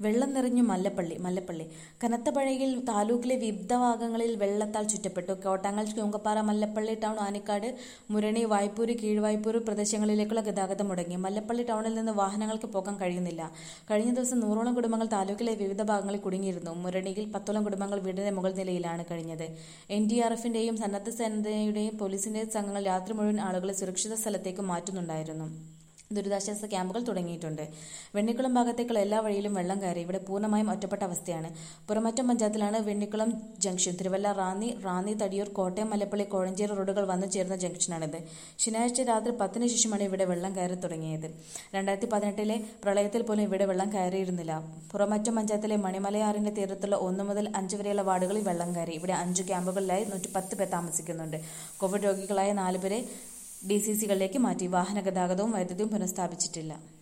വെള്ളം നിറഞ്ഞു മല്ലപ്പള്ളി മല്ലപ്പള്ളി കനത്ത മഴയിൽ താലൂക്കിലെ വിവിധ ഭാഗങ്ങളിൽ വെള്ളത്താൽ ചുറ്റപ്പെട്ടു കോട്ടാങ്ങൽ ചൂങ്കപ്പാറ മല്ലപ്പള്ളി ടൗൺ ആനിക്കാട് മുരണി വായ്പൂര് കീഴ്വായ്പൂര് പ്രദേശങ്ങളിലേക്കുള്ള ഗതാഗതം മുടങ്ങി മല്ലപ്പള്ളി ടൗണിൽ നിന്ന് വാഹനങ്ങൾക്ക് പോകാൻ കഴിയുന്നില്ല കഴിഞ്ഞ ദിവസം നൂറോളം കുടുംബങ്ങൾ താലൂക്കിലെ വിവിധ ഭാഗങ്ങളിൽ കുടുങ്ങിയിരുന്നു മുരണിയിൽ പത്തോളം കുടുംബങ്ങൾ വീടിന്റെ മുകൾ നിലയിലാണ് കഴിഞ്ഞത് എൻ ഡി ആർ എഫിന്റെയും സന്നദ്ധ സേനയുടെയും പോലീസിന്റെയും സംഘങ്ങൾ രാത്രി മുഴുവൻ ആളുകളെ സുരക്ഷിത സ്ഥലത്തേക്ക് മാറ്റുന്നുണ്ടായിരുന്നു ദുരിതാശ്വാസ ക്യാമ്പുകൾ തുടങ്ങിയിട്ടുണ്ട് വെണ്ണിക്കുളം ഭാഗത്തേക്കുള്ള എല്ലാ വഴിയിലും വെള്ളം കയറി ഇവിടെ പൂർണ്ണമായും ഒറ്റപ്പെട്ട അവസ്ഥയാണ് പുറമറ്റം പഞ്ചായത്തിലാണ് വെണ്ണിക്കുളം ജംഗ്ഷൻ തിരുവല്ല റാന്നി റാന്നി തടിയൂർ കോട്ടയം മലപ്പള്ളി കോഴഞ്ചേരി റോഡുകൾ വന്നു ചേർന്ന ജംഗ്ഷനാണിത് ശനിയാഴ്ച രാത്രി പത്തിന് ശേഷമാണ് ഇവിടെ വെള്ളം കയറി തുടങ്ങിയത് രണ്ടായിരത്തി പതിനെട്ടിലെ പ്രളയത്തിൽ പോലും ഇവിടെ വെള്ളം കയറിയിരുന്നില്ല പുറമറ്റം പഞ്ചായത്തിലെ മണിമലയാറിന്റെ തീരത്തുള്ള ഒന്ന് മുതൽ അഞ്ച് വരെയുള്ള വാർഡുകളിൽ വെള്ളം കയറി ഇവിടെ അഞ്ച് ക്യാമ്പുകളിലായി നൂറ്റി പത്ത് പേർ താമസിക്കുന്നുണ്ട് കോവിഡ് രോഗികളായ നാല് പേരെ ഡി സി സികളിലേക്ക് മാറ്റി വാഹന ഗതാഗതവും വൈദ്യുതിയും പുനഃസ്ഥാപിച്ചിട്ടില്ല